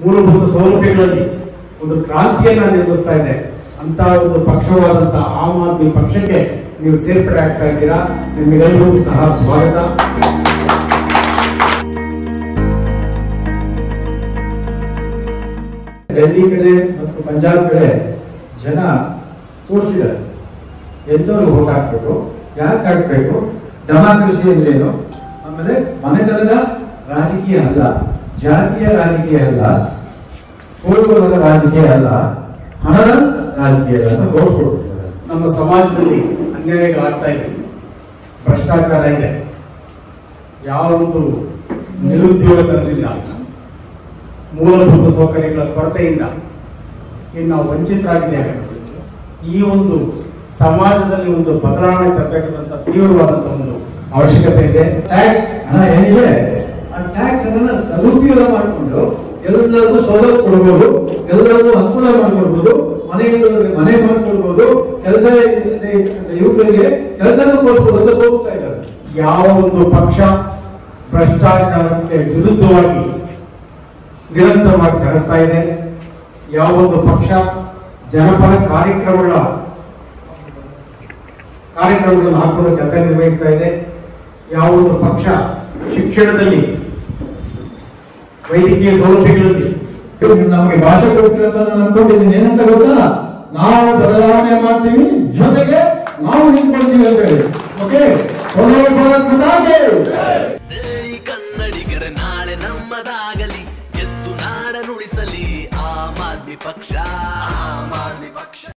ಮೂಲಭೂತ ಸೌಲಭ್ಯಗಳಲ್ಲಿ ಒಂದು ಕ್ರಾಂತಿಯನ್ನ ನಿರ್ಮಿಸ್ತಾ ಇದೆ ಅಂತ ಒಂದು ಪಕ್ಷವಾದಂತ ಆಮ್ ಆದ್ಮಿ ಪಕ್ಷಕ್ಕೆ ನೀವು ಸೇರ್ಪಡೆ ಆಗ್ತಾ ಇದ್ದೀರಾ ನಿಮಗೆಲ್ಲರಿಗೂ ಸಹ ಸ್ವಾಗತ ಡೆಲ್ಲಿ ಕಡೆ ಮತ್ತು ಪಂಜಾಬ್ ಕಡೆ ಜನ ತೋರಿಸಿದ್ದಾರೆ ಎಂತವ್ರಿಗೆ ಓಟ್ ಹಾಕ್ಬೇಕು ಯಾಕೆ ಹಾಕ್ಬೇಕು ಡೆಮಾಕ್ರಸಿ ಅಂದ್ರೇನು ಆಮೇಲೆ ಮನೆತನದ ರಾಜಕೀಯ ಅಲ್ಲ ಜಾತಿಯ ರಾಜಕೀಯ ಅಲ್ಲ ಪೂರ್ವದ ರಾಜಕೀಯ ಅಲ್ಲ ಹಣದ ರಾಜಕೀಯ ಅಂತ ತೋರಿಸ್ಕೊಡ್ತಿದ್ದಾರೆ ನಮ್ಮ ಸಮಾಜದಲ್ಲಿ ಅನ್ಯಾಯಗಳಾಗ್ತಾ ಇದೆ ಭ್ರಷ್ಟಾಚಾರ ಇದೆ ಯಾವ ಒಂದು ನಿರುದ್ಯೋಗತನದಿಂದ ಮೂಲಭೂತ ಸೌಕರ್ಯಗಳ ಕೊರತೆಯಿಂದ ಇನ್ನು ನಾವು ವಂಚಿತರಾಗಿದ್ದೇವೆ ಈ ಒಂದು ಸಮಾಜದಲ್ಲಿ ಒಂದು ಬದಲಾವಣೆ ತರಬೇಕಾದಂತ ತೀವ್ರವಾದಂತ ಒಂದು ಅವಶ್ಯಕತೆ ಇದೆ ಟ್ಯಾಕ್ಸ್ ಹಣ ಏನಿದೆ ಆ ಟ್ಯಾಕ್ಸ್ ಅನ್ನ ಸದುಪಯೋಗ ಮಾಡಿಕೊಂಡು ಎಲ್ಲರಿಗೂ ಸೌಲಭ್ಯ ಕೊಡ್ಬೋದು ಎಲ್ಲರಿಗೂ ಅನುಕೂಲ ಮಾಡಿಕೊಡ್ಬೋದು ಮನೆಗಳಿಗೆ ಮನೆ ಮಾಡಿಕೊಡ್ಬೋದು ಕೆಲಸ ಇಲ್ಲದೆ ಇರ್ತಕ್ಕಂಥ ಯುವಕರಿಗೆ ಕೆಲಸನೂ ಕೊಡ್ಬೋದು ಅಂತ ತೋರಿಸ್ತಾ ಇದ್ದಾರೆ ಯಾವ ಒಂದು ಪಕ್ಷ ಭ್ರಷ್ಟಾಚಾರಕ್ಕೆ ವಿರುದ್ಧವಾಗಿ ನಿರಂತರವಾಗಿ ಸೆಳೆಸ್ತಾ ಇದೆ ಯಾವ ಒಂದು ಪಕ್ಷ ಜನಪರ ಕಾರ್ಯಕ್ರಮಗಳ ಕಾರ್ಯಕ್ರಮಗಳನ್ನು ಹಾಕೊಂಡು ಕೆಲಸ ನಿರ್ವಹಿಸ್ತಾ ಇದೆ ಯಾವ ಒಂದು ಪಕ್ಷ ಶಿಕ್ಷಣದಲ್ಲಿ ವೈದ್ಯಕೀಯ ಸೌಲಭ್ಯಗಳಲ್ಲಿ ನೀವು ನಮಗೆ ಭಾಷೆ ಕೊಡ್ತೀರ ಅಂತ ನಾನು ಅನ್ಕೊಂಡಿದ್ದೀನಿ ಏನಂತ ಗೊತ್ತಾ ನಾವು ಬದಲಾವಣೆ ಮಾಡ್ತೀವಿ ಜೊತೆಗೆ ನಾವು ನಿಂತ್ಕೊಳ್ತೀವಿ ಅಂತ ಹೇಳಿ ಓಕೆ ಈ ಕನ್ನಡಿಗರ ನಾಳೆ ನಮ್ಮದಾಗಲಿ ಎದ್ದು ನಾಡನುಳಿಸಲಿ ಆಮ್ ಆದ್ಮಿ ಪಕ್ಷ ಆಮ್ ಆದ್ಮಿ